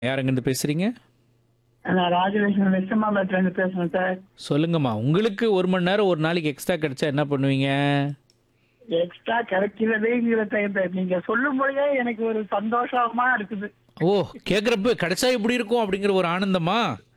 யாருங்கிருந்து பேசுறீங்க நான் ராஜலட்சுமி விஸ்வமாபத்துல இருந்து பேசுறேன் சார் சொல்லுங்கம்மா உங்களுக்கு ஒரு மணி நேரம் ஒரு நாளைக்கு எக்ஸ்ட்ரா கிடைச்சா என்ன பண்ணுவீங்க எக்ஸ்ட்ரா கிடைக்கிறதேங்கிற டைம் நீங்க சொல்லும் பொழுதே எனக்கு ஒரு சந்தோஷமா இருக்குது ஓ கேக்குறப்ப கிடைச்சா இப்படி இருக்கும் அப்படிங்கிற ஒரு ஆனந்தமா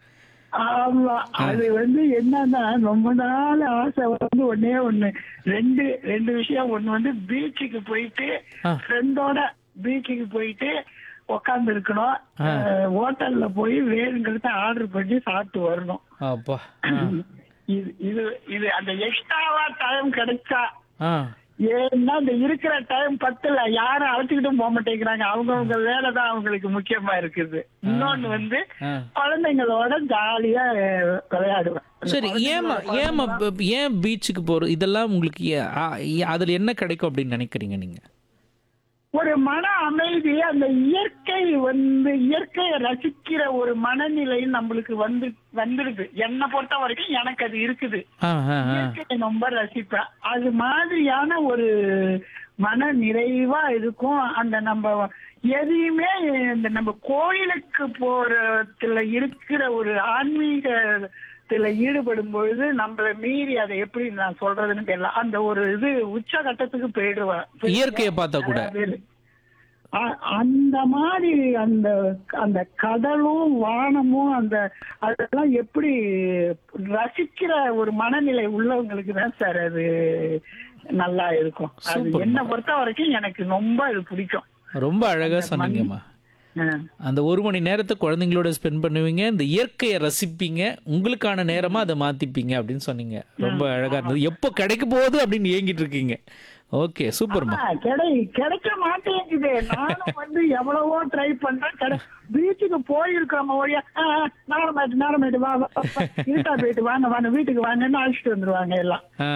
ஆமா அது வந்து என்னன்னா ரொம்ப நாள் ஆசை வந்து ஒண்ணே ஒண்ணு ரெண்டு ரெண்டு விஷயம் ஒண்ணு வந்து பீச்சுக்கு போயிட்டு ஆ. ஃப்ரெண்டோட பீச்சுக்கு போயிட்டு உட்கார்ந்து இருக்கணும் ஹோட்டல்ல போய் வேணுங்கிறத ஆர்டர் பண்ணி சாப்பிட்டு வரணும் அப்பா ஆ. இது இது இது அந்த எக்ஸ்ட்ராவா டைம் கிடைச்சா ஆ ஏன்னா இந்த இருக்கிற டைம் பத்துல யாரும் அழைச்சிக்கிட்டும் போக மாட்டேங்கிறாங்க அவங்கவுங்க வேலை தான் அவங்களுக்கு முக்கியமா இருக்குது இன்னொன்னு வந்து ஆ. குழந்தைங்களோட ஜாலியா அஹ், விளையாடுவேன் சரி ஏமா ஏமா இப்ப ஏன் பீச்சுக்கு போறோம் இதெல்லாம் உங்களுக்கு ஏ- ஆ, ஏ- அதுல என்ன கிடைக்கும் அப்படின்னு நினைக்கிறீங்க நீங்க ஒரு மன அமைதி அந்த இயற்கை வந்து இயற்கையை ரசிக்கிற ஒரு மனநிலை நம்மளுக்கு வந்து வந்துடுது என்னை பொறுத்த வரைக்கும் எனக்கு அது இருக்குது ஆ, ஆ, ஆ. இயற்கையை ரொம்ப ரசிப்பேன் அது மாதிரியான ஒரு மன நிறைவா இருக்கும் அந்த நம்ம எதையுமே இந்த நம்ம கோயிலுக்கு போறதுல இருக்கிற ஒரு ஆன்மீகத்துல ஈடுபடும் பொழுது நம்மள மீறி அதை எப்படி நான் சொல்றதுன்னு தெரியல அந்த ஒரு இது உச்சகட்டத்துக்கு போயிடுவேன் இயற்கையை பார்த்தா கூட அதாவது, அ- அந்த மாதிரி அந்த அந்த கடலும் வானமும் அந்த அதெல்லாம் எப்படி ரசிக்கிற ஒரு மனநிலை உள்ளவங்களுக்கு தான் சார் அது நல்லா இருக்கும் அது Super. என்ன பொறுத்த வரைக்கும் எனக்கு ரொம்ப அது பிடிக்கும் ரொம்ப அழகா சொன்னீங்கம்மா ஆ. அந்த ஒரு மணி நேரத்தை குழந்தைங்களோட ஸ்பெண்ட் பண்ணுவீங்க இந்த இயற்கையை ரசிப்பீங்க உங்களுக்கான நேரமா அதை மாத்திப்பீங்க அப்படின்னு சொன்னீங்க ரொம்ப அழகா இருந்தது எப்போ கிடைக்க போகுது அப்படின்னு ஏங்கிட்டு இருக்கீங்க ஓகே சூப்பர்மா ஆ, கிடை கிடைக்க மாட்டேங்குது நானும் வந்து எவ்வளவோ ட்ரை பண்றேன் கிடை பீச்சுக்கு போயிருக்கோம் ஒழியா நாரமேட்டு நாரமேட்டு வா வா, வா, இருட்டா போயிட்டு வாங்க வாங்க வீட்டுக்கு வாங்கன்னு அழைச்சிட்டு வந்துருவாங்க எல்லாம் ஆ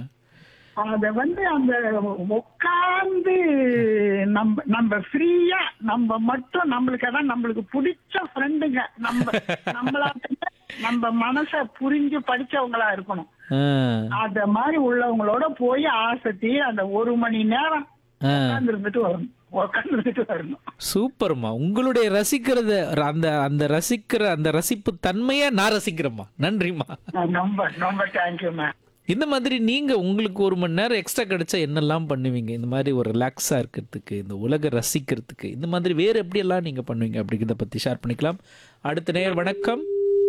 அத வந்து அந்த உட்கார்ந்து நம்ம நம்ம ஃப்ரீயா நம்ம மட்டும் நம்மளுக்கு அதான் நம்மளுக்கு பிடிச்ச ஃப்ரெண்டுங்க நம்ம நம்மளா நம்ம மனச புரிஞ்சு படிச்சவங்களா இருக்கணும் ஆ அத மாதிரி உள்ளவங்களோட போய் ஆசத்தி அந்த ஒரு மணி நேரம் ஆ உட்கார்ந்து இருந்துட்டு வரணும் உட்கார்ந்து இருந்துட்டு வரணும் சூப்பர்மா உங்களுடைய ரசிக்கிறத அந்த அந்த ரசிக்கிற அந்த ரசிப்பு தன்மையை நான் ரசிக்கிறேம்மா நன்றிம்மா ரொம்ப ரொம்ப தேங்க்யூ மேம் இந்த மாதிரி நீங்க உங்களுக்கு ஒரு மணி நேரம் எக்ஸ்ட்ரா கிடைச்சா என்னெல்லாம் பண்ணுவீங்க இந்த மாதிரி ஒரு ரிலாக்ஸா இருக்கிறதுக்கு இந்த உலக ரசிக்கிறதுக்கு இந்த மாதிரி வேற எப்படி எல்லாம் நீங்க பண்ணுவீங்க அப்படிங்கிறத பத்தி ஷேர் பண்ணிக்கலாம் அடுத்த நேர் வணக்கம்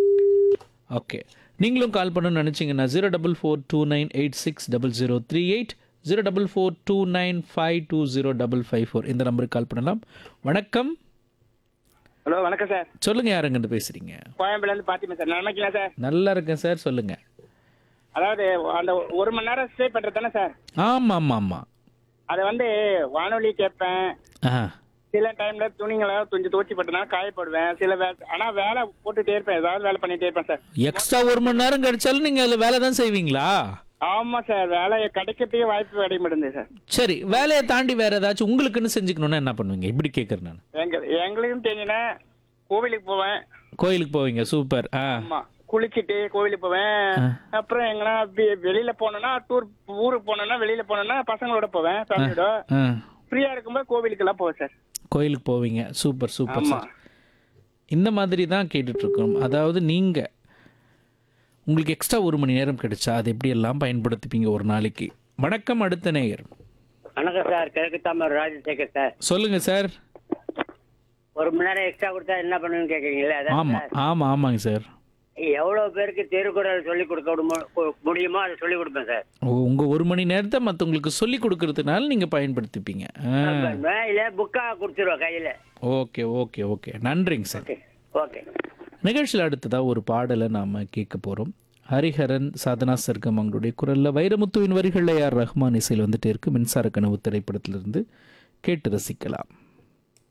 ஓகே நீங்களும் கால் பண்ணணும்னு நினச்சிங்கன்னா zero double four two nine eight six double zero three eight zero double four two nine five two zero double five four இந்த நம்பருக்கு கால் பண்ணலாம் வணக்கம் ஹலோ வணக்கம் சார் சொல்லுங்க யாருங்கிட்ட பேசுறீங்க கோயம்புல இருந்து பாத்திமா சார் நல்லா இருக்கீங்களா சார் நல்லா இருக்கேன் சார் சொல்லுங்க அதாவது அந்த ஒரு மணி நேரம் ஸ்டே பண்றது தானே சார் ஆமா ஆமா ஆமா அதை வந்து வானொலி கேட்பேன் ஆ சில டைம்ல துணிங்களை கொஞ்சம் துவச்சி போட்டனா காயப்படுவேன் சில வே ஆனா வேலை போட்டுட்டே இருப்பேன் ஏதாவது வேலை பண்ணிட்டே இருப்பேன் சார் எக்ஸ்ட்ரா ஒரு மணி நேரம் கிடைச்சாலும் நீங்க அதுல வேலை தான் செய்வீங்களா ஆமா சார் வேலை கிடைக்கிறதுக்கே வாய்ப்பு கிடைக்க மாட்டேங்குது சார் சரி வேலையை தாண்டி வேற ஏதாச்சும் உங்களுக்குன்னு செஞ்சுக்கணும்னா என்ன பண்ணுவீங்க இப்படி கேட்கறேன் நான் எங்க எங்களுக்கும் தெரிஞ்சுன்னா கோவிலுக்கு போவேன் கோயிலுக்கு போவீங்க சூப்பர் ஆ ஆமா குளிச்சிட்டு கோவிலுக்கு போவேன் அப்புறம் எங்கன்னா வெ- வெளியில போனோம்னா டூர் ஊருக்கு போனோம்னா வெளியில போனோம்னா பசங்களோட போவேன் ஃபேமிலியோட ஆ ஃப்ரீயா இருக்கும்போது கோவிலுக்கு எல்லாம் போவேன் சார் கோயிலுக்கு போவீங்க சூப்பர் சூப்பர் ஆமா சார் இந்த மாதிரி தான் கேட்டுட்டு இருக்கோம் அதாவது நீங்க உங்களுக்கு எக்ஸ்ட்ரா ஒரு மணி நேரம் கிடைச்சா அதை எப்படி எல்லாம் பயன்படுத்திப்பீங்க ஒரு நாளைக்கு வணக்கம் அடுத்த நேயர் வணக்கம் சார் கிழக்கு தாமர் ராஜசேகர் சார் சொல்லுங்க சார் ஒரு மணி நேரம் எக்ஸ்ட்ரா கொடுத்தா என்ன பண்ணுவீங்கன்னு கேட்குறீங்களா அதான் ஆமா சார். ஆமா ஆமாங்க சார் எவ்வளவு பேருக்கு திருக்குறள் சொல்லி கொடுக்க முடியுமோ- கு- முடியுமோ அதை சொல்லி கொடுப்பேன் சார் ஓ, உங்க ஒரு மணி நேரத்தை மற்றவங்களுக்கு சொல்லி கொடுக்கறதுனால நீங்க பயன்படுத்திப்பீங்க ஆ இல்ல புக்கா கொடுத்துருவோம் கையில ஓகே ஓகே ஓகே நன்றிங்க சார் ஓகே ஓகே நிகழ்ச்சியில் அடுத்ததாக ஒரு பாடலை நாம் கேட்க போகிறோம் ஹரிஹரன் சாதனா சர்க்கம் அவங்களுடைய குரலில் வைரமுத்துவின் வரிகளில் யார் ரஹ்மான் இசையில் வந்துட்டே இருக்கு மின்சார கனவு திரைப்படத்திலிருந்து கேட்டு ரசிக்கலாம்